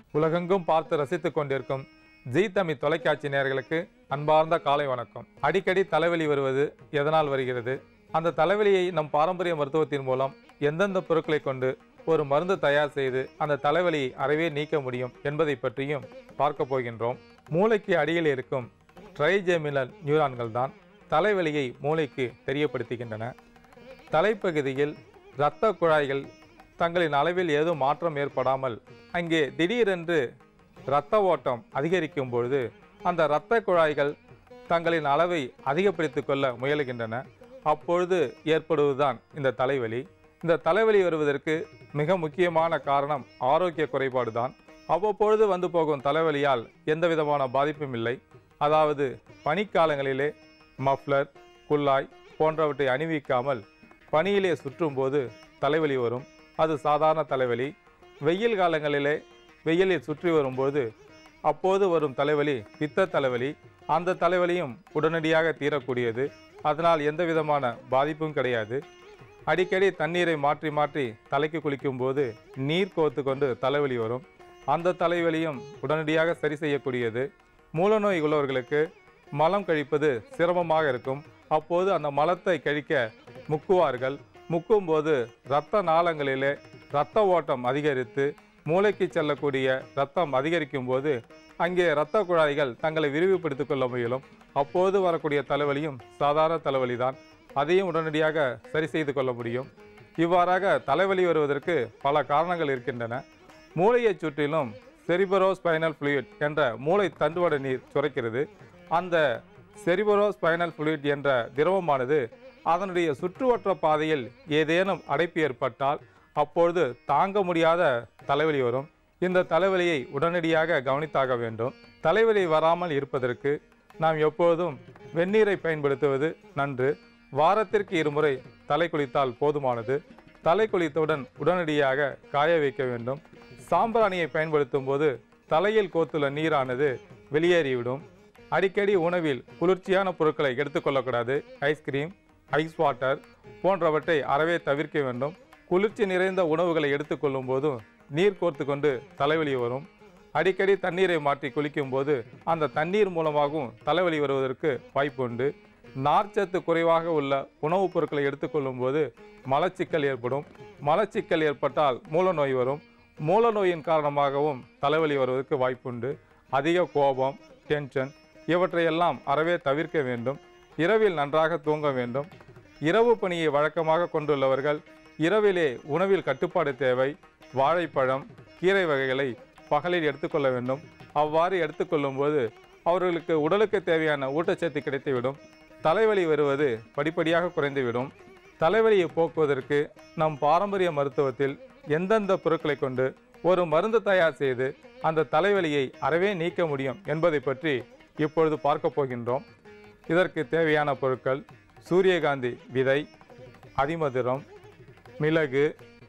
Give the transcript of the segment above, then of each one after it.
உலகெங்கும் பார்த்து ரசித்துக் கொண்டிருக்கும் ஜீ தமிழ் தொலைக்காட்சி நேயர்களுக்கு அன்பார்ந்த காலை வணக்கம் அடிக்கடி தலைவலி வருவது எதனால் வருகிறது அந்த தலைவலியை நம் பாரம்பரிய மருத்துவத்தின் மூலம் எந்தெந்த பொருட்களை கொண்டு ஒரு மருந்து தயார் செய்து அந்த தலைவலியை அறவே நீக்க முடியும் என்பதை பற்றியும் பார்க்க போகின்றோம் மூளைக்கு அடியில் இருக்கும் ட்ரைஜெமினல் நியூரான்கள் தான் தலைவலியை மூளைக்கு தெரியப்படுத்துகின்றன தலைப்பகுதியில் இரத்த குழாய்கள் தங்களின் அளவில் ஏதும் மாற்றம் ஏற்படாமல் அங்கே திடீரென்று இரத்த ஓட்டம் அதிகரிக்கும் பொழுது அந்த இரத்த குழாய்கள் தங்களின் அளவை அதிகப்படுத்திக் கொள்ள முயலுகின்றன அப்பொழுது ஏற்படுவதுதான் இந்த தலைவலி இந்த தலைவலி வருவதற்கு மிக முக்கியமான காரணம் ஆரோக்கிய குறைபாடு தான் அவ்வப்பொழுது வந்து போகும் தலைவலியால் எந்த விதமான பாதிப்பும் இல்லை அதாவது பனிக்காலங்களிலே மஃப்ளர் குல்லாய் போன்றவற்றை அணிவிக்காமல் பனியிலே சுற்றும்போது தலைவலி வரும் அது சாதாரண தலைவலி வெயில் காலங்களிலே வெயிலில் சுற்றி வரும்போது அப்போது வரும் தலைவலி பித்த தலைவலி அந்த தலைவலியும் உடனடியாக தீரக்கூடியது அதனால் எந்த விதமான பாதிப்பும் கிடையாது அடிக்கடி தண்ணீரை மாற்றி மாற்றி தலைக்கு குளிக்கும்போது நீர் கோர்த்து கொண்டு தலைவலி வரும் அந்த தலைவலியும் உடனடியாக சரி செய்யக்கூடியது மூலநோய் உள்ளவர்களுக்கு மலம் கழிப்பது சிரமமாக இருக்கும் அப்போது அந்த மலத்தை கழிக்க முக்குவார்கள் முக்கும்போது இரத்த நாளங்களிலே இரத்த ஓட்டம் அதிகரித்து மூளைக்கு செல்லக்கூடிய இரத்தம் அதிகரிக்கும் போது அங்கே இரத்த குழாய்கள் தங்களை விரிவுபடுத்திக் கொள்ள முயலும் அப்போது வரக்கூடிய தலைவலியும் சாதாரண தலைவலிதான் அதையும் உடனடியாக சரி செய்து கொள்ள முடியும் இவ்வாறாக தலைவலி வருவதற்கு பல காரணங்கள் இருக்கின்றன மூளையைச் சுற்றிலும் செரிபரோஸ்பைனல் ஃப்ளூயிட் என்ற மூளை தண்டுவட நீர் சுரக்கிறது அந்த செரிபரோஸ்பைனல் ஃப்ளூயிட் என்ற திரவமானது அதனுடைய சுற்றுவட்ட பாதையில் ஏதேனும் அடைப்பு ஏற்பட்டால் அப்பொழுது தாங்க முடியாத தலைவலி வரும் இந்த தலைவலியை உடனடியாக கவனித்தாக வேண்டும் தலைவலி வராமல் இருப்பதற்கு நாம் எப்பொழுதும் வெந்நீரை பயன்படுத்துவது நன்று வாரத்திற்கு இருமுறை தலை குளித்தால் போதுமானது தலை குளித்தவுடன் உடனடியாக காய வைக்க வேண்டும் சாம்பிராணியை பயன்படுத்தும் போது தலையில் கோத்துள்ள நீரானது வெளியேறிவிடும் அடிக்கடி உணவில் குளிர்ச்சியான பொருட்களை எடுத்துக்கொள்ளக்கூடாது ஐஸ்கிரீம் ஐஸ் வாட்டர் போன்றவற்றை அறவே தவிர்க்க வேண்டும் குளிர்ச்சி நிறைந்த உணவுகளை எடுத்துக்கொள்ளும் போதும் நீர் கோர்த்து கொண்டு தலைவலி வரும் அடிக்கடி தண்ணீரை மாற்றி குளிக்கும் போது அந்த தண்ணீர் மூலமாகவும் தலைவலி வருவதற்கு வாய்ப்பு உண்டு நார்ச்சத்து குறைவாக உள்ள உணவுப் பொருட்களை எடுத்துக்கொள்ளும் போது மலச்சிக்கல் ஏற்படும் மலச்சிக்கல் ஏற்பட்டால் மூலநோய் வரும் மூலநோயின் காரணமாகவும் தலைவலி வருவதற்கு வாய்ப்புண்டு அதிக கோபம் டென்ஷன் இவற்றையெல்லாம் அறவே தவிர்க்க வேண்டும் இரவில் நன்றாக தூங்க வேண்டும் இரவு பணியை வழக்கமாக கொண்டுள்ளவர்கள் இரவிலே உணவில் கட்டுப்பாடு தேவை வாழைப்பழம் கீரை வகைகளை பகலில் எடுத்துக்கொள்ள வேண்டும் அவ்வாறு எடுத்துக்கொள்ளும் போது அவர்களுக்கு உடலுக்கு தேவையான ஊட்டச்சத்து கிடைத்துவிடும் தலைவலி வருவது படிப்படியாக குறைந்துவிடும் தலைவலியை போக்குவதற்கு நம் பாரம்பரிய மருத்துவத்தில் எந்தெந்த பொருட்களை கொண்டு ஒரு மருந்து தயார் செய்து அந்த தலைவலியை அறவே நீக்க முடியும் என்பதை பற்றி இப்பொழுது பார்க்க போகின்றோம் இதற்கு தேவையான பொருட்கள் சூரியகாந்தி விதை அதிமதுரம் மிளகு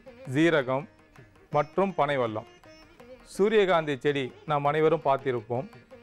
ஜீரகம் மற்றும் பனைவல்லம் சூரியகாந்தி செடி நாம் அனைவரும் பார்த்திருப்போம்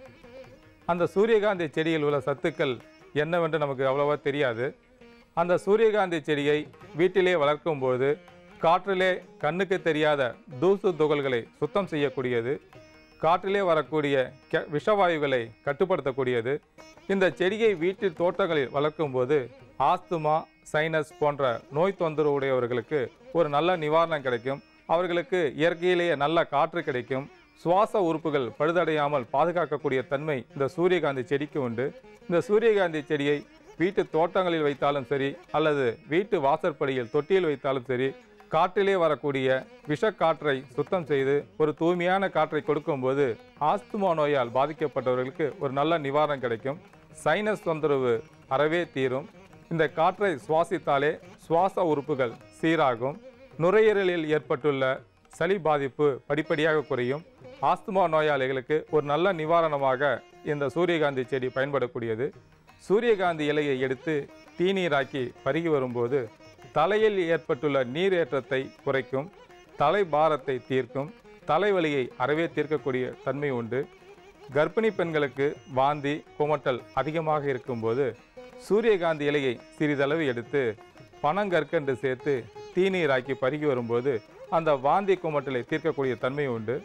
அந்த சூரியகாந்தி செடியில் உள்ள சத்துக்கள் என்னவென்று நமக்கு அவ்வளவா தெரியாது அந்த சூரியகாந்தி செடியை வீட்டிலே வளர்க்கும்போது காற்றிலே கண்ணுக்கு தெரியாத தூசு துகள்களை சுத்தம் செய்யக்கூடியது காற்றிலே வரக்கூடிய கெ விஷவாயுகளை கட்டுப்படுத்தக்கூடியது இந்த செடியை வீட்டில் தோட்டங்களில் வளர்க்கும்போது ஆஸ்துமா சைனஸ் போன்ற நோய் தொந்தரவு உடையவர்களுக்கு ஒரு நல்ல நிவாரணம் கிடைக்கும் அவர்களுக்கு இயற்கையிலேயே நல்ல காற்று கிடைக்கும் சுவாச உறுப்புகள் பழுதடையாமல் பாதுகாக்கக்கூடிய தன்மை இந்த சூரியகாந்தி செடிக்கு உண்டு இந்த சூரியகாந்தி செடியை வீட்டு தோட்டங்களில் வைத்தாலும் சரி அல்லது வீட்டு வாசற்படியில் தொட்டியில் வைத்தாலும் சரி காற்றிலே வரக்கூடிய விஷக்காற்றை சுத்தம் செய்து ஒரு தூய்மையான காற்றை கொடுக்கும்போது ஆஸ்துமா நோயால் பாதிக்கப்பட்டவர்களுக்கு ஒரு நல்ல நிவாரணம் கிடைக்கும் சைனஸ் தொந்தரவு அறவே தீரும் இந்த காற்றை சுவாசித்தாலே சுவாச உறுப்புகள் சீராகும் நுரையீரலில் ஏற்பட்டுள்ள சளி பாதிப்பு படிப்படியாக குறையும் ஆஸ்துமா நோயாளிகளுக்கு ஒரு நல்ல நிவாரணமாக இந்த சூரியகாந்தி செடி பயன்படக்கூடியது சூரியகாந்தி இலையை எடுத்து தீநீராக்கி பருகி வரும்போது தலையில் ஏற்பட்டுள்ள நீரேற்றத்தை குறைக்கும் தலை பாரத்தை தீர்க்கும் தலைவலியை அறவே தீர்க்கக்கூடிய தன்மை உண்டு கர்ப்பிணி பெண்களுக்கு வாந்தி குமட்டல் அதிகமாக இருக்கும்போது சூரியகாந்தி இலையை சிறிதளவு எடுத்து பனங்கற்கண்டு சேர்த்து தீநீராக்கி பருகி வரும்போது அந்த வாந்தி குமட்டலை தீர்க்கக்கூடிய தன்மை உண்டு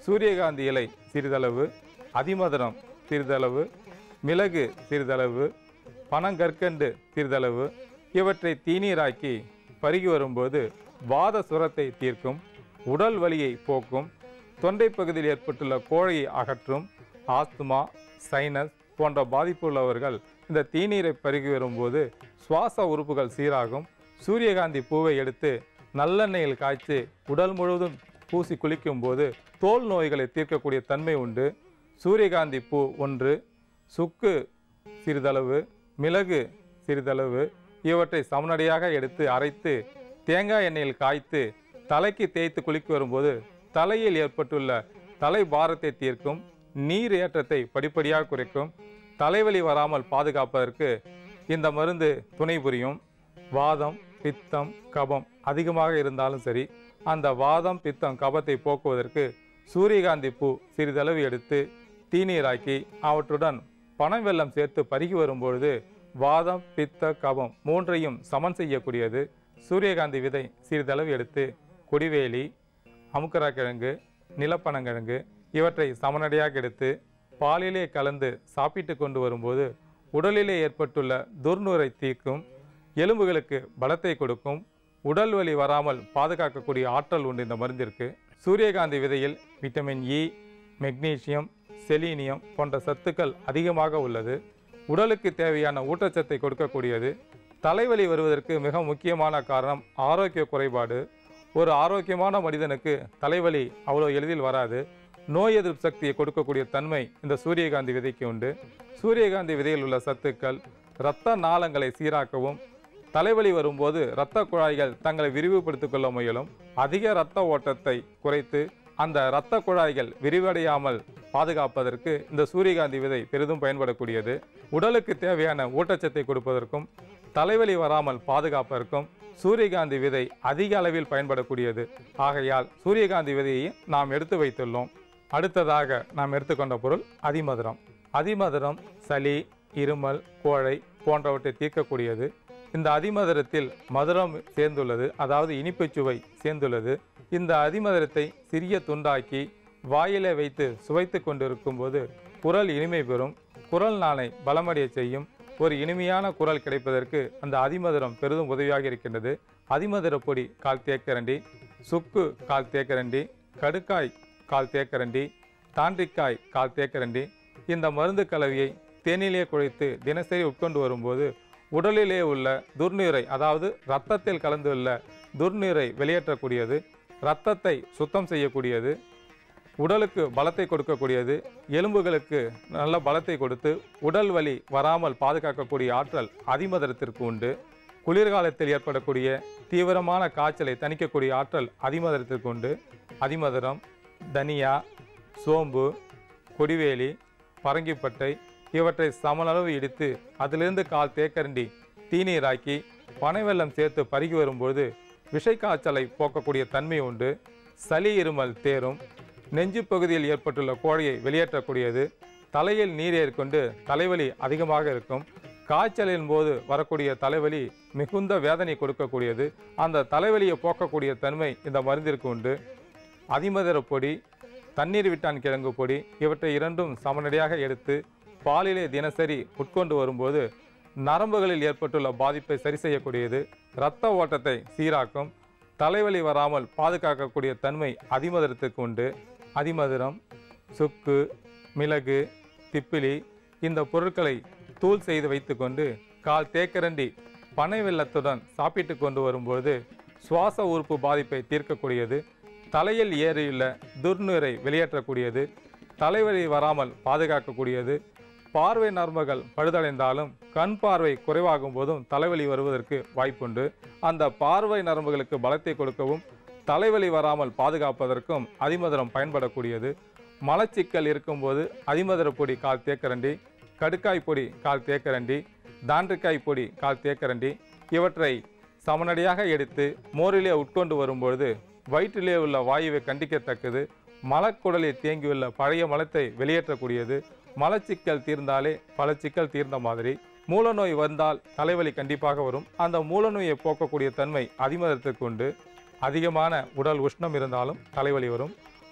சூரியகாந்தி இலை சிறிதளவு அதிமதுரம் சிறிதளவு மிளகு சிறிதளவு பனங்கற்கண்டு சிறிதளவு இவற்றை தீநீராக்கி பருகி வரும்போது வாத சுரத்தை தீர்க்கும் உடல் வலியை போக்கும் தொண்டை பகுதியில் ஏற்பட்டுள்ள கோழையை அகற்றும் ஆஸ்துமா சைனஸ் போன்ற பாதிப்பு உள்ளவர்கள் இந்த தீநீரை பருகி வரும்போது சுவாச உறுப்புகள் சீராகும் சூரியகாந்தி பூவை எடுத்து நல்லெண்ணெயில் காய்ச்சி உடல் முழுவதும் பூசி குளிக்கும்போது தோல் நோய்களை தீர்க்கக்கூடிய தன்மை உண்டு சூரியகாந்தி பூ ஒன்று சுக்கு சிறிதளவு மிளகு சிறிதளவு இவற்றை சமநடையாக எடுத்து அரைத்து தேங்காய் எண்ணெயில் காய்த்து தலைக்கு தேய்த்து குளிக்க வரும்போது தலையில் ஏற்பட்டுள்ள தலை பாரத்தை தீர்க்கும் நீர் ஏற்றத்தை படிப்படியாக குறைக்கும் தலைவலி வராமல் பாதுகாப்பதற்கு இந்த மருந்து துணை புரியும் வாதம் பித்தம் கபம் அதிகமாக இருந்தாலும் சரி அந்த வாதம் பித்தம் கபத்தை போக்குவதற்கு சூரியகாந்தி பூ சிறிதளவு எடுத்து தீநீராக்கி அவற்றுடன் பனை வெல்லம் சேர்த்து பருகி வரும்பொழுது வாதம் பித்த கபம் மூன்றையும் சமன் செய்யக்கூடியது சூரியகாந்தி விதை சிறிதளவு எடுத்து கொடிவேலி அமுக்கராக்கிழங்கு நிலப்பனங்கிழங்கு இவற்றை சமநடையாக எடுத்து பாலிலே கலந்து சாப்பிட்டு கொண்டு வரும்போது உடலிலே ஏற்பட்டுள்ள துர்நூரை தீர்க்கும் எலும்புகளுக்கு பலத்தை கொடுக்கும் உடல் வலி வராமல் பாதுகாக்கக்கூடிய ஆற்றல் உண்டு இந்த மருந்திற்கு சூரியகாந்தி விதையில் விட்டமின் இ மெக்னீசியம் செலீனியம் போன்ற சத்துக்கள் அதிகமாக உள்ளது உடலுக்கு தேவையான ஊட்டச்சத்தை கொடுக்கக்கூடியது தலைவலி வருவதற்கு மிக முக்கியமான காரணம் ஆரோக்கிய குறைபாடு ஒரு ஆரோக்கியமான மனிதனுக்கு தலைவலி அவ்வளோ எளிதில் வராது நோய் எதிர்ப்பு சக்தியை கொடுக்கக்கூடிய தன்மை இந்த சூரியகாந்தி விதைக்கு உண்டு சூரியகாந்தி விதையில் உள்ள சத்துக்கள் இரத்த நாளங்களை சீராக்கவும் தலைவலி வரும்போது இரத்த குழாய்கள் தங்களை விரிவுபடுத்திக் கொள்ள முயலும் அதிக இரத்த ஓட்டத்தை குறைத்து அந்த இரத்த குழாய்கள் விரிவடையாமல் பாதுகாப்பதற்கு இந்த சூரியகாந்தி விதை பெரிதும் பயன்படக்கூடியது உடலுக்கு தேவையான ஊட்டச்சத்தை கொடுப்பதற்கும் தலைவலி வராமல் பாதுகாப்பதற்கும் சூரியகாந்தி விதை அதிக அளவில் பயன்படக்கூடியது ஆகையால் சூரியகாந்தி விதையை நாம் எடுத்து வைத்துள்ளோம் அடுத்ததாக நாம் எடுத்துக்கொண்ட பொருள் அதிமதுரம் அதிமதுரம் சளி இருமல் கோழை போன்றவற்றை தீர்க்கக்கூடியது இந்த அதிமதுரத்தில் மதுரம் சேர்ந்துள்ளது அதாவது இனிப்புச் சுவை சேர்ந்துள்ளது இந்த அதிமதுரத்தை சிறிய துண்டாக்கி வாயிலே வைத்து சுவைத்து கொண்டிருக்கும் போது குரல் இனிமை பெறும் குரல் நாளை பலமடைய செய்யும் ஒரு இனிமையான குரல் கிடைப்பதற்கு அந்த அதிமதுரம் பெரிதும் உதவியாக இருக்கின்றது அதிமதுர பொடி கால் தேக்கரண்டி சுக்கு கால் தேக்கரண்டி கடுக்காய் கால் தேக்கரண்டி தாண்டிக்காய் கால் தேக்கரண்டி இந்த மருந்து கலவையை தேனிலே குழைத்து தினசரி உட்கொண்டு வரும்போது உடலிலே உள்ள துர்நீரை அதாவது இரத்தத்தில் கலந்துள்ள துர்நீரை வெளியேற்றக்கூடியது இரத்தத்தை சுத்தம் செய்யக்கூடியது உடலுக்கு பலத்தை கொடுக்கக்கூடியது எலும்புகளுக்கு நல்ல பலத்தை கொடுத்து உடல் வலி வராமல் பாதுகாக்கக்கூடிய ஆற்றல் அதிமதுரத்திற்கு உண்டு குளிர்காலத்தில் ஏற்படக்கூடிய தீவிரமான காய்ச்சலை தணிக்கக்கூடிய ஆற்றல் அதிமதுரத்திற்கு உண்டு அதிமதுரம் தனியா சோம்பு கொடிவேலி பரங்கிப்பட்டை இவற்றை சமளவு இடித்து அதிலிருந்து கால் தேக்கரண்டி தீநீராக்கி பனை வெல்லம் சேர்த்து பருகி வரும்போது விஷை காய்ச்சலை போக்கக்கூடிய தன்மை உண்டு சளி இருமல் தேரும் நெஞ்சு பகுதியில் ஏற்பட்டுள்ள கோழையை வெளியேற்றக்கூடியது தலையில் நீர் ஏற்கொண்டு தலைவலி அதிகமாக இருக்கும் காய்ச்சலின் போது வரக்கூடிய தலைவலி மிகுந்த வேதனை கொடுக்கக்கூடியது அந்த தலைவலியை போக்கக்கூடிய தன்மை இந்த மருந்திற்கு உண்டு அதிமதுர பொடி தண்ணீர் விட்டான் கிழங்கு பொடி இவற்றை இரண்டும் சமநடையாக எடுத்து பாலிலே தினசரி உட்கொண்டு வரும்போது நரம்புகளில் ஏற்பட்டுள்ள பாதிப்பை சரி செய்யக்கூடியது இரத்த ஓட்டத்தை சீராக்கும் தலைவலி வராமல் பாதுகாக்கக்கூடிய தன்மை அதிமதுரத்துக்கு உண்டு அதிமதுரம் சுக்கு மிளகு திப்பிலி இந்த பொருட்களை தூள் செய்து வைத்துக்கொண்டு கால் தேக்கரண்டி பனை வெல்லத்துடன் சாப்பிட்டு கொண்டு வரும்போது சுவாச உறுப்பு பாதிப்பை தீர்க்கக்கூடியது தலையில் ஏறியுள்ள துர்நீரை வெளியேற்றக்கூடியது தலைவலி வராமல் பாதுகாக்கக்கூடியது பார்வை நரம்புகள் பழுதடைந்தாலும் கண் பார்வை குறைவாகும் போதும் தலைவலி வருவதற்கு வாய்ப்புண்டு அந்த பார்வை நரம்புகளுக்கு பலத்தை கொடுக்கவும் தலைவலி வராமல் பாதுகாப்பதற்கும் அதிமதுரம் பயன்படக்கூடியது மலச்சிக்கல் இருக்கும்போது அதிமதுர பொடி கால் தேக்கரண்டி கடுக்காய் பொடி கால் தேக்கரண்டி தாண்டிக்காய் பொடி கால் தேக்கரண்டி இவற்றை சமநடியாக எடுத்து மோரிலே உட்கொண்டு வரும்பொழுது வயிற்றிலே உள்ள வாயுவை கண்டிக்கத்தக்கது மலக்குடலில் தேங்கியுள்ள பழைய மலத்தை வெளியேற்றக்கூடியது மலச்சிக்கல் தீர்ந்தாலே பல சிக்கல் தீர்ந்த மாதிரி மூலநோய் வந்தால் தலைவலி கண்டிப்பாக வரும் அந்த மூலநோயை போக்கக்கூடிய தன்மை அதிமதத்திற்கு உண்டு அதிகமான உடல் உஷ்ணம் இருந்தாலும் தலைவலி வரும்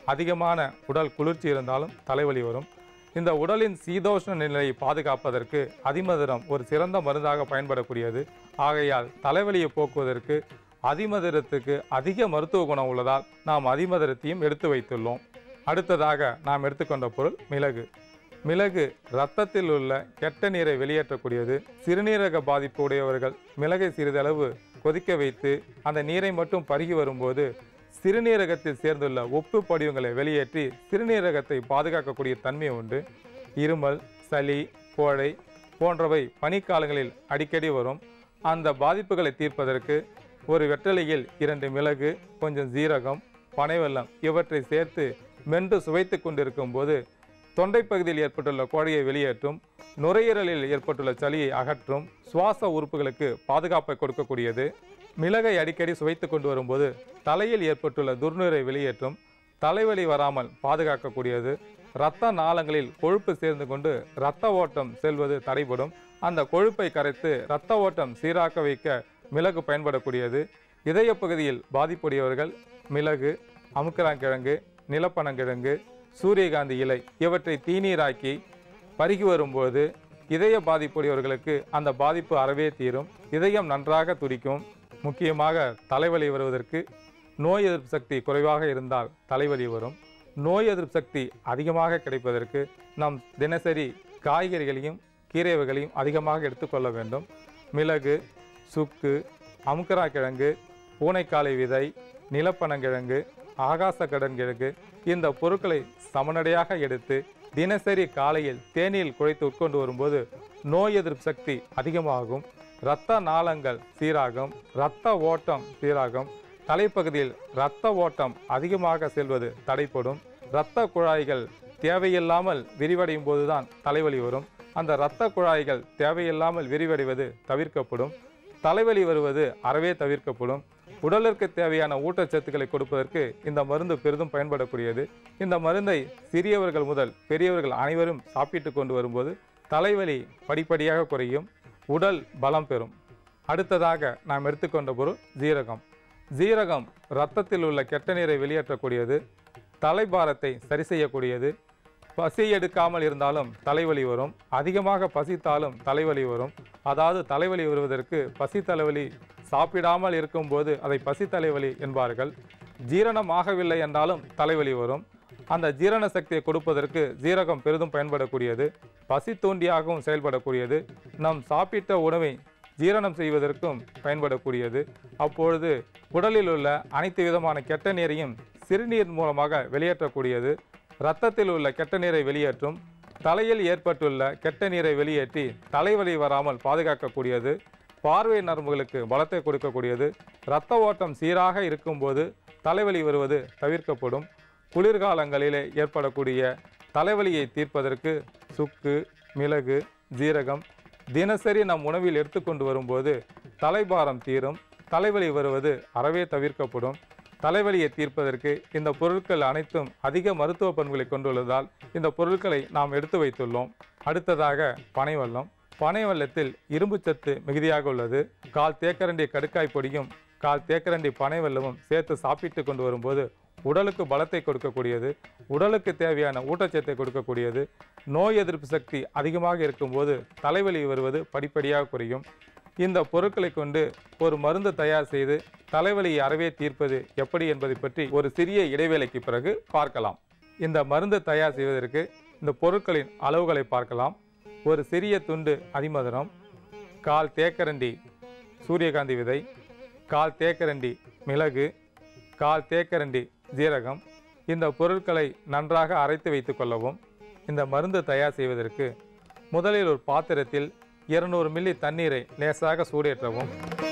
அதிகமான உடல் குளிர்ச்சி இருந்தாலும் தலைவலி வரும் இந்த உடலின் சீதோஷ்ண நிலையை பாதுகாப்பதற்கு அதிமதுரம் ஒரு சிறந்த மருந்தாக பயன்படக்கூடியது ஆகையால் தலைவலியை போக்குவதற்கு அதிமதுரத்துக்கு அதிக மருத்துவ குணம் உள்ளதால் நாம் அதிமதுரத்தையும் எடுத்து வைத்துள்ளோம் அடுத்ததாக நாம் எடுத்துக்கொண்ட பொருள் மிளகு மிளகு இரத்தத்தில் உள்ள கெட்ட நீரை வெளியேற்றக்கூடியது சிறுநீரக பாதிப்பு உடையவர்கள் மிளகை சிறிதளவு கொதிக்க வைத்து அந்த நீரை மட்டும் பருகி வரும்போது சிறுநீரகத்தில் சேர்ந்துள்ள உப்பு படிவங்களை வெளியேற்றி சிறுநீரகத்தை பாதுகாக்கக்கூடிய தன்மை உண்டு இருமல் சளி கோழை போன்றவை பனிக்காலங்களில் அடிக்கடி வரும் அந்த பாதிப்புகளை தீர்ப்பதற்கு ஒரு வெற்றலையில் இரண்டு மிளகு கொஞ்சம் ஜீரகம் பனைவெல்லம் இவற்றை சேர்த்து மென்று சுவைத்து கொண்டிருக்கும் போது தொண்டை பகுதியில் ஏற்பட்டுள்ள கோழையை வெளியேற்றும் நுரையீரலில் ஏற்பட்டுள்ள சளியை அகற்றும் சுவாச உறுப்புகளுக்கு பாதுகாப்பை கொடுக்கக்கூடியது மிளகை அடிக்கடி சுவைத்து கொண்டு வரும்போது தலையில் ஏற்பட்டுள்ள துர்நீரை வெளியேற்றும் தலைவலி வராமல் பாதுகாக்கக்கூடியது இரத்த நாளங்களில் கொழுப்பு சேர்ந்து கொண்டு இரத்த ஓட்டம் செல்வது தடைபடும் அந்த கொழுப்பை கரைத்து இரத்த ஓட்டம் சீராக்க வைக்க மிளகு பயன்படக்கூடியது இதய பகுதியில் பாதிப்புடையவர்கள் மிளகு அமுக்கராங்கிழங்கு நிலப்பனங்கிழங்கு சூரியகாந்தி இலை இவற்றை தீநீராக்கி பருகி வரும்போது இதய பாதிப்புடையவர்களுக்கு அந்த பாதிப்பு அறவே தீரும் இதயம் நன்றாக துடிக்கும் முக்கியமாக தலைவலி வருவதற்கு நோய் எதிர்ப்பு சக்தி குறைவாக இருந்தால் தலைவலி வரும் நோய் எதிர்ப்பு சக்தி அதிகமாக கிடைப்பதற்கு நாம் தினசரி காய்கறிகளையும் கீரை வகைகளையும் அதிகமாக எடுத்துக்கொள்ள வேண்டும் மிளகு சுக்கு அமுக்கரா கிழங்கு பூனைக்காளை விதை நிலப்பனங்கிழங்கு ஆகாச கடன்கிழங்கு இந்த பொருட்களை சமநடையாக எடுத்து தினசரி காலையில் தேநீரில் குழைத்து உட்கொண்டு வரும்போது நோய் எதிர்ப்பு சக்தி அதிகமாகும் இரத்த நாளங்கள் சீராகும் இரத்த ஓட்டம் சீராகும் தலைப்பகுதியில் இரத்த ஓட்டம் அதிகமாக செல்வது தடைப்படும் இரத்த குழாய்கள் தேவையில்லாமல் விரிவடையும் போதுதான் தலைவலி வரும் அந்த இரத்த குழாய்கள் தேவையில்லாமல் விரிவடைவது தவிர்க்கப்படும் தலைவலி வருவது அறவே தவிர்க்கப்படும் உடலிற்கு தேவையான ஊட்டச்சத்துக்களை கொடுப்பதற்கு இந்த மருந்து பெரிதும் பயன்படக்கூடியது இந்த மருந்தை சிறியவர்கள் முதல் பெரியவர்கள் அனைவரும் சாப்பிட்டு கொண்டு வரும்போது தலைவலி படிப்படியாக குறையும் உடல் பலம் பெறும் அடுத்ததாக நாம் எடுத்துக்கொண்ட பொருள் ஜீரகம் ஜீரகம் இரத்தத்தில் உள்ள கெட்ட நீரை வெளியேற்றக்கூடியது தலைபாரத்தை சரி செய்யக்கூடியது பசி எடுக்காமல் இருந்தாலும் தலைவலி வரும் அதிகமாக பசித்தாலும் தலைவலி வரும் அதாவது தலைவலி வருவதற்கு பசி தலைவலி சாப்பிடாமல் இருக்கும்போது அதை பசி தலைவலி என்பார்கள் ஜீரணம் ஆகவில்லை என்றாலும் தலைவலி வரும் அந்த ஜீரண சக்தியை கொடுப்பதற்கு ஜீரகம் பெரிதும் பயன்படக்கூடியது பசி தூண்டியாகவும் செயல்படக்கூடியது நம் சாப்பிட்ட உணவை ஜீரணம் செய்வதற்கும் பயன்படக்கூடியது அப்பொழுது உடலில் உள்ள அனைத்து விதமான கெட்ட நீரையும் சிறுநீர் மூலமாக வெளியேற்றக்கூடியது இரத்தத்தில் உள்ள கெட்ட நீரை வெளியேற்றும் தலையில் ஏற்பட்டுள்ள கெட்ட நீரை வெளியேற்றி தலைவலி வராமல் பாதுகாக்கக்கூடியது பார்வை நரம்புகளுக்கு பலத்தை கொடுக்கக்கூடியது இரத்த ஓட்டம் சீராக இருக்கும்போது தலைவலி வருவது தவிர்க்கப்படும் குளிர்காலங்களிலே ஏற்படக்கூடிய தலைவலியை தீர்ப்பதற்கு சுக்கு மிளகு ஜீரகம் தினசரி நம் உணவில் எடுத்துக்கொண்டு வரும்போது தலைபாரம் தீரும் தலைவலி வருவது அறவே தவிர்க்கப்படும் தலைவலியை தீர்ப்பதற்கு இந்த பொருட்கள் அனைத்தும் அதிக மருத்துவ பண்புகளை கொண்டுள்ளதால் இந்த பொருட்களை நாம் எடுத்து வைத்துள்ளோம் அடுத்ததாக பனைவெல்லம் பனைவெல்லத்தில் இரும்புச்சத்து மிகுதியாக உள்ளது கால் தேக்கரண்டி கடுக்காய் பொடியும் கால் தேக்கரண்டி பனைவெல்லமும் சேர்த்து சாப்பிட்டு கொண்டு வரும்போது உடலுக்கு பலத்தை கொடுக்கக்கூடியது உடலுக்கு தேவையான ஊட்டச்சத்தை கொடுக்கக்கூடியது நோய் எதிர்ப்பு சக்தி அதிகமாக இருக்கும்போது தலைவலி வருவது படிப்படியாக குறையும் இந்த பொருட்களை கொண்டு ஒரு மருந்து தயார் செய்து தலைவலியை அறவே தீர்ப்பது எப்படி என்பதை பற்றி ஒரு சிறிய இடைவேளைக்கு பிறகு பார்க்கலாம் இந்த மருந்து தயார் செய்வதற்கு இந்த பொருட்களின் அளவுகளை பார்க்கலாம் ஒரு சிறிய துண்டு அதிமதுரம் கால் தேக்கரண்டி சூரியகாந்தி விதை கால் தேக்கரண்டி மிளகு கால் தேக்கரண்டி ஜீரகம் இந்த பொருட்களை நன்றாக அரைத்து வைத்துக் கொள்ளவும் இந்த மருந்து தயார் செய்வதற்கு முதலில் ஒரு பாத்திரத்தில் 200 மில்லி தண்ணீரை லேசாக சூடேற்றவும்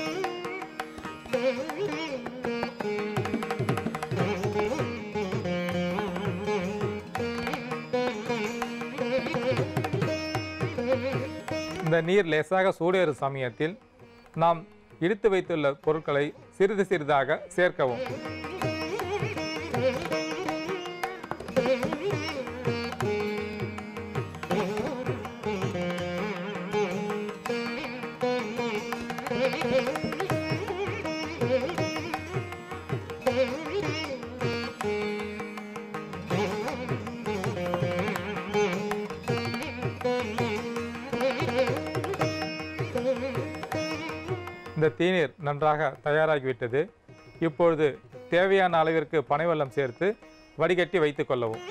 இந்த நீர் லேசாக சூடேறும் சமயத்தில் நாம் இடித்து வைத்துள்ள பொருட்களை சிறிது சிறிதாக சேர்க்கவும் இந்த தேநீர் நன்றாக தயாராகிவிட்டது இப்பொழுது தேவையான அளவிற்கு பனை வெல்லம் சேர்த்து வடிகட்டி வைத்துக் கொள்ளவும்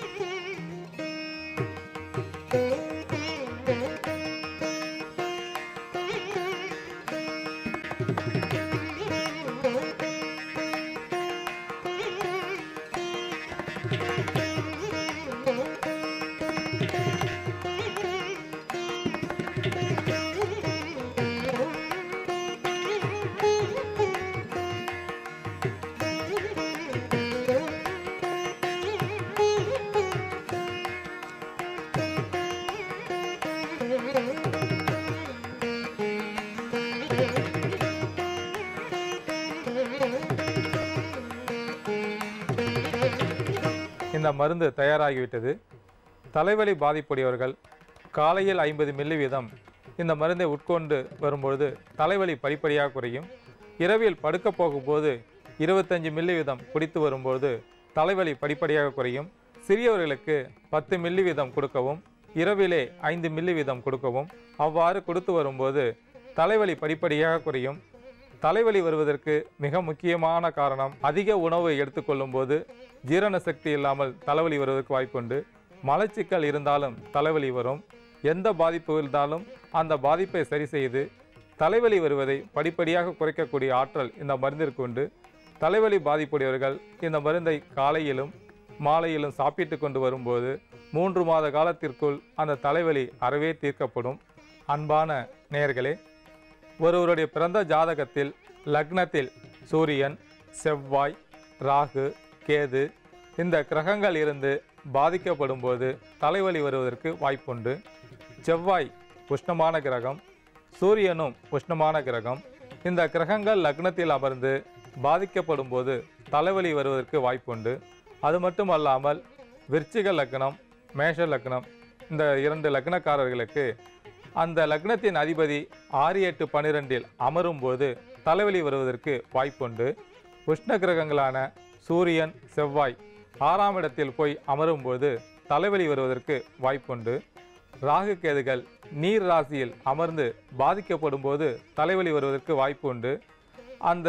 இந்த மருந்து தயாராகிவிட்டது தலைவலி பாதிப்புடையவர்கள் காலையில் ஐம்பது மில்லி வீதம் இந்த மருந்தை உட்கொண்டு வரும்பொழுது தலைவலி படிப்படியாக குறையும் இரவில் படுக்க போகும்போது இருபத்தஞ்சு மில்லி வீதம் குடித்து வரும்போது தலைவலி படிப்படியாக குறையும் சிறியவர்களுக்கு பத்து மில்லி வீதம் கொடுக்கவும் இரவிலே ஐந்து மில்லி வீதம் கொடுக்கவும் அவ்வாறு கொடுத்து வரும்போது தலைவலி படிப்படியாக குறையும் தலைவலி வருவதற்கு மிக முக்கியமான காரணம் அதிக உணவு எடுத்துக்கொள்ளும் போது ஜீரண சக்தி இல்லாமல் தலைவலி வருவதற்கு வாய்ப்புண்டு மலச்சிக்கல் இருந்தாலும் தலைவலி வரும் எந்த பாதிப்பு இருந்தாலும் அந்த பாதிப்பை சரி செய்து தலைவலி வருவதை படிப்படியாக குறைக்கக்கூடிய ஆற்றல் இந்த மருந்திற்கு உண்டு தலைவலி பாதிப்புடையவர்கள் இந்த மருந்தை காலையிலும் மாலையிலும் சாப்பிட்டு கொண்டு வரும்போது மூன்று மாத காலத்திற்குள் அந்த தலைவலி அறவே தீர்க்கப்படும் அன்பான நேயர்களே ஒருவருடைய பிறந்த ஜாதகத்தில் லக்னத்தில் சூரியன் செவ்வாய் ராகு கேது இந்த கிரகங்கள் இருந்து பாதிக்கப்படும் போது தலைவலி வருவதற்கு வாய்ப்புண்டு செவ்வாய் உஷ்ணமான கிரகம் சூரியனும் உஷ்ணமான கிரகம் இந்த கிரகங்கள் லக்னத்தில் அமர்ந்து பாதிக்கப்படும் போது தலைவலி வருவதற்கு வாய்ப்புண்டு அது மட்டும் அல்லாமல் விருச்சிக லக்னம் மேஷ லக்னம் இந்த இரண்டு லக்னக்காரர்களுக்கு அந்த லக்னத்தின் அதிபதி ஆறு எட்டு பன்னிரெண்டில் அமரும் போது தலைவலி வருவதற்கு வாய்ப்புண்டு உஷ்ண கிரகங்களான சூரியன் செவ்வாய் ஆறாம் இடத்தில் போய் அமரும்போது தலைவலி வருவதற்கு வாய்ப்புண்டு ராகு கேதுகள் நீர் ராசியில் அமர்ந்து பாதிக்கப்படும் போது தலைவலி வருவதற்கு வாய்ப்பு உண்டு அந்த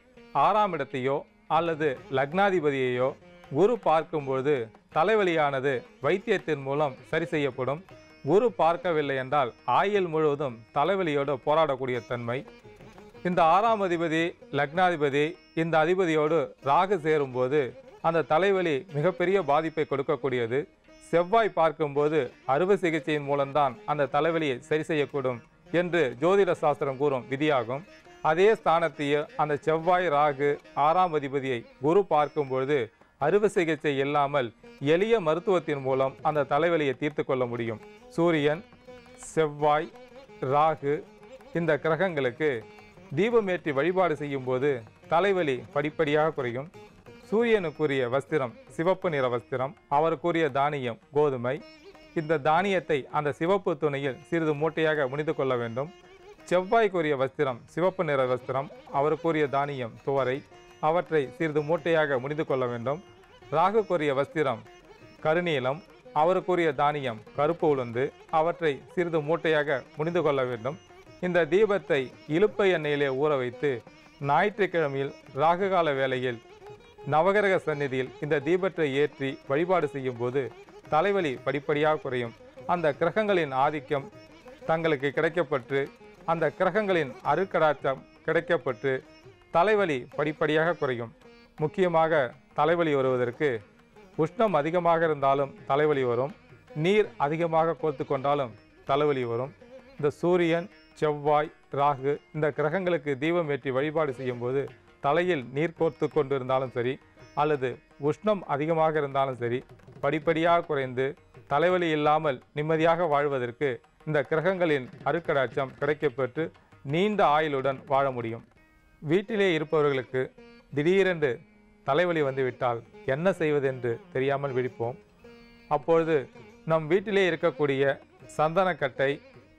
ஆறாம் இடத்தையோ அல்லது லக்னாதிபதியையோ குரு பார்க்கும்போது தலைவலியானது வைத்தியத்தின் மூலம் சரி செய்யப்படும் குரு பார்க்கவில்லை என்றால் ஆயுள் முழுவதும் தலைவலியோடு போராடக்கூடிய தன்மை இந்த ஆறாம் அதிபதி லக்னாதிபதி இந்த அதிபதியோடு ராகு சேரும்போது அந்த தலைவலி மிகப்பெரிய பாதிப்பை கொடுக்கக்கூடியது செவ்வாய் பார்க்கும்போது அறுவை சிகிச்சையின் மூலம்தான் அந்த தலைவலியை சரி செய்யக்கூடும் என்று ஜோதிட சாஸ்திரம் கூறும் விதியாகும் அதே ஸ்தானத்தையே அந்த செவ்வாய் ராகு ஆறாம் அதிபதியை குரு பார்க்கும்பொழுது அறுவை சிகிச்சை இல்லாமல் எளிய மருத்துவத்தின் மூலம் அந்த தலைவலியை தீர்த்து கொள்ள முடியும் சூரியன் செவ்வாய் ராகு இந்த கிரகங்களுக்கு தீபமேற்றி வழிபாடு செய்யும்போது தலைவலி படிப்படியாக குறையும் சூரியனுக்குரிய வஸ்திரம் சிவப்பு நிற வஸ்திரம் அவருக்குரிய தானியம் கோதுமை இந்த தானியத்தை அந்த சிவப்பு துணியில் சிறிது மூட்டையாக முடிந்து கொள்ள வேண்டும் செவ்வாய்க்குரிய வஸ்திரம் சிவப்பு நிற வஸ்திரம் அவருக்குரிய தானியம் துவரை அவற்றை சிறிது மூட்டையாக முடிந்து கொள்ள வேண்டும் ராகுக்குரிய வஸ்திரம் கருநீலம் அவருக்குரிய தானியம் கருப்பு உளுந்து அவற்றை சிறிது மூட்டையாக முடிந்து கொள்ள வேண்டும் இந்த தீபத்தை இலுப்பை எண்ணெயிலே ஊற வைத்து ஞாயிற்றுக்கிழமையில் ராகுகால வேளையில் நவகிரக சந்நிதியில் இந்த தீபத்தை ஏற்றி வழிபாடு செய்யும்போது தலைவலி படிப்படியாக குறையும் அந்த கிரகங்களின் ஆதிக்கம் தங்களுக்கு கிடைக்கப்பட்டு அந்த கிரகங்களின் அருக்கடாச்சம் கிடைக்கப்பட்டு தலைவலி படிப்படியாக குறையும் முக்கியமாக தலைவலி வருவதற்கு உஷ்ணம் அதிகமாக இருந்தாலும் தலைவலி வரும் நீர் அதிகமாக கோர்த்து கொண்டாலும் தலைவலி வரும் இந்த சூரியன் செவ்வாய் ராகு இந்த கிரகங்களுக்கு தீபம் ஏற்றி வழிபாடு செய்யும்போது தலையில் நீர் கோர்த்து கொண்டு இருந்தாலும் சரி அல்லது உஷ்ணம் அதிகமாக இருந்தாலும் சரி படிப்படியாக குறைந்து தலைவலி இல்லாமல் நிம்மதியாக வாழ்வதற்கு இந்த கிரகங்களின் அருக்கடாட்சம் கிடைக்கப்பெற்று நீண்ட ஆயுளுடன் வாழ முடியும் வீட்டிலே இருப்பவர்களுக்கு திடீரென்று தலைவலி வந்துவிட்டால் என்ன செய்வதென்று தெரியாமல் விழிப்போம் அப்பொழுது நம் வீட்டிலே இருக்கக்கூடிய சந்தனக்கட்டை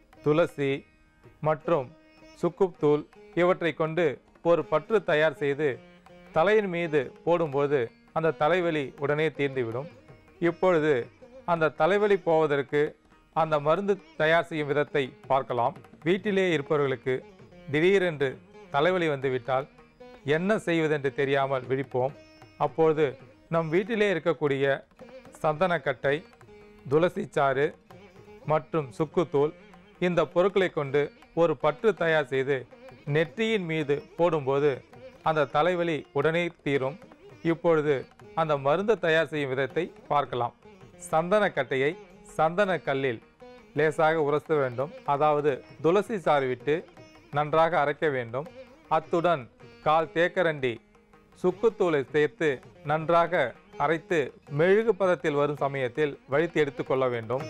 துளசி மற்றும் சுக்குத்தூள் இவற்றை கொண்டு ஒரு பற்று தயார் செய்து தலையின் மீது போடும்போது அந்த தலைவலி உடனே தீர்ந்துவிடும் இப்பொழுது அந்த தலைவலி போவதற்கு அந்த மருந்து தயார் செய்யும் விதத்தை பார்க்கலாம் வீட்டிலே இருப்பவர்களுக்கு திடீரென்று தலைவலி வந்துவிட்டால் என்ன செய்வதென்று தெரியாமல் விழிப்போம் அப்பொழுது நம் வீட்டிலே இருக்கக்கூடிய சந்தனக்கட்டை துளசிச்சாறு மற்றும் சுக்குத்தூள் இந்த பொருட்களை கொண்டு ஒரு பற்று தயார் செய்து நெற்றியின் மீது போடும்போது அந்த தலைவலி உடனே தீரும் இப்பொழுது அந்த மருந்து தயார் செய்யும் விதத்தை பார்க்கலாம் சந்தனக்கட்டையை சந்தன கல்லில் லேசாக உரச வேண்டும் அதாவது துளசி சாறு விட்டு நன்றாக அரைக்க வேண்டும் அத்துடன் கால் தேக்கரண்டி சுக்குத்தூளை சேர்த்து நன்றாக அரைத்து மெழுகு பதத்தில் வரும் சமயத்தில் வழித்து எடுத்துக்கொள்ள வேண்டும்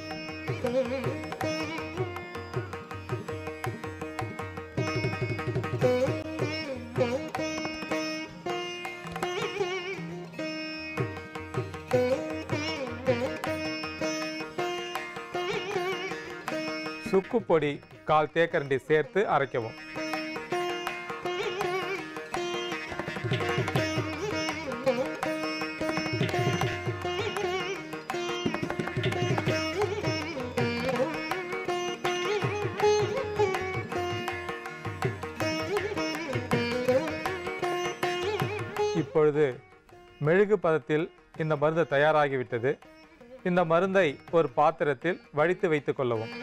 சுக்கு பொடி கால் தேக்கரண்டி சேர்த்து அரைக்கவும் இப்பொழுது மெழுகு பதத்தில் இந்த மருந்து தயாராகிவிட்டது இந்த மருந்தை ஒரு பாத்திரத்தில் வடித்து வைத்துக் கொள்ளவும்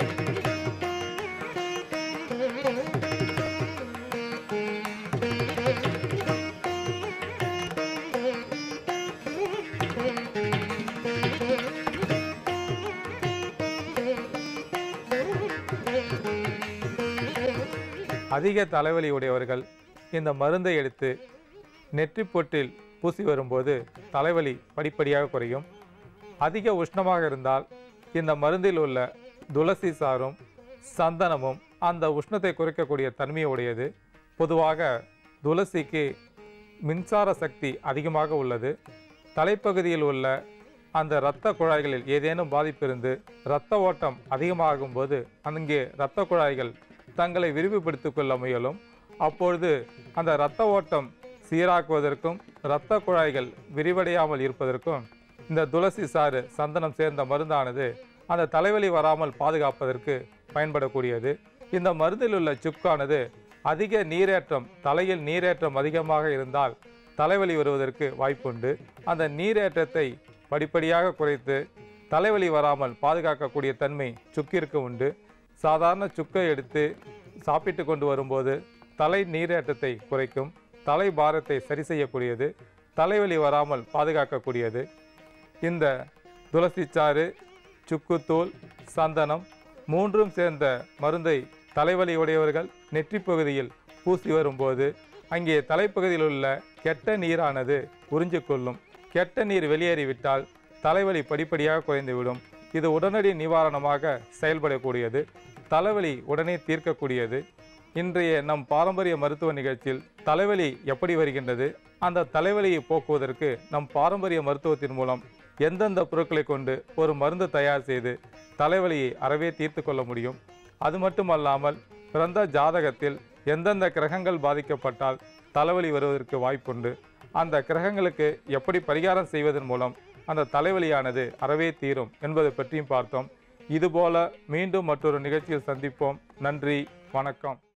அதிக தலைவலி உடையவர்கள் இந்த மருந்தை எடுத்து நெற்றிப் பொட்டில் பூசி வரும்போது தலைவலி படிப்படியாக குறையும் அதிக உஷ்ணமாக இருந்தால் இந்த மருந்தில் உள்ள துளசி சாறும் சந்தனமும் அந்த உஷ்ணத்தை குறைக்கக்கூடிய தன்மை உடையது பொதுவாக துளசிக்கு மின்சார சக்தி அதிகமாக உள்ளது தலைப்பகுதியில் உள்ள அந்த இரத்த குழாய்களில் ஏதேனும் பாதிப்பு இருந்து இரத்த ஓட்டம் அதிகமாகும் போது அங்கே இரத்த குழாய்கள் தங்களை விரிவுபடுத்திக் கொள்ள முயலும் அப்பொழுது அந்த இரத்த ஓட்டம் சீராக்குவதற்கும் இரத்த குழாய்கள் விரிவடையாமல் இருப்பதற்கும் இந்த துளசி சாறு சந்தனம் சேர்ந்த மருந்தானது அந்த தலைவலி வராமல் பாதுகாப்பதற்கு பயன்படக்கூடியது இந்த மருந்தில் உள்ள சுக்கானது அதிக நீரேற்றம் தலையில் நீரேற்றம் அதிகமாக இருந்தால் தலைவலி வருவதற்கு வாய்ப்புண்டு அந்த நீரேற்றத்தை படிப்படியாக குறைத்து தலைவலி வராமல் பாதுகாக்கக்கூடிய தன்மை சுக்கிற்கு உண்டு சாதாரண சுக்கை எடுத்து சாப்பிட்டு கொண்டு வரும்போது தலை நீரேற்றத்தை குறைக்கும் தலை பாரத்தை சரி செய்யக்கூடியது தலைவலி வராமல் பாதுகாக்கக்கூடியது இந்த துளசிச்சாறு சுக்குத்தூள் சந்தனம் மூன்றும் சேர்ந்த மருந்தை தலைவலி உடையவர்கள் நெற்றிப் பகுதியில் பூசி வரும்போது அங்கே தலைப்பகுதியில் உள்ள கெட்ட நீரானது உறிஞ்சிக்கொள்ளும் கெட்ட நீர் வெளியேறிவிட்டால் தலைவலி படிப்படியாக குறைந்துவிடும் இது உடனடி நிவாரணமாக செயல்படக்கூடியது தலைவலி உடனே தீர்க்கக்கூடியது இன்றைய நம் பாரம்பரிய மருத்துவ நிகழ்ச்சியில் தலைவலி எப்படி வருகின்றது அந்த தலைவலியை போக்குவதற்கு நம் பாரம்பரிய மருத்துவத்தின் மூலம் எந்தெந்த பொருட்களை கொண்டு ஒரு மருந்து தயார் செய்து தலைவலியை அறவே தீர்த்து கொள்ள முடியும் அது மட்டுமல்லாமல் பிறந்த ஜாதகத்தில் எந்தெந்த கிரகங்கள் பாதிக்கப்பட்டால் தலைவலி வருவதற்கு வாய்ப்புண்டு அந்த கிரகங்களுக்கு எப்படி பரிகாரம் செய்வதன் மூலம் அந்த தலைவலியானது அறவே தீரும் என்பதை பற்றியும் பார்த்தோம் இதுபோல மீண்டும் மற்றொரு நிகழ்ச்சியில் சந்திப்போம் நன்றி வணக்கம்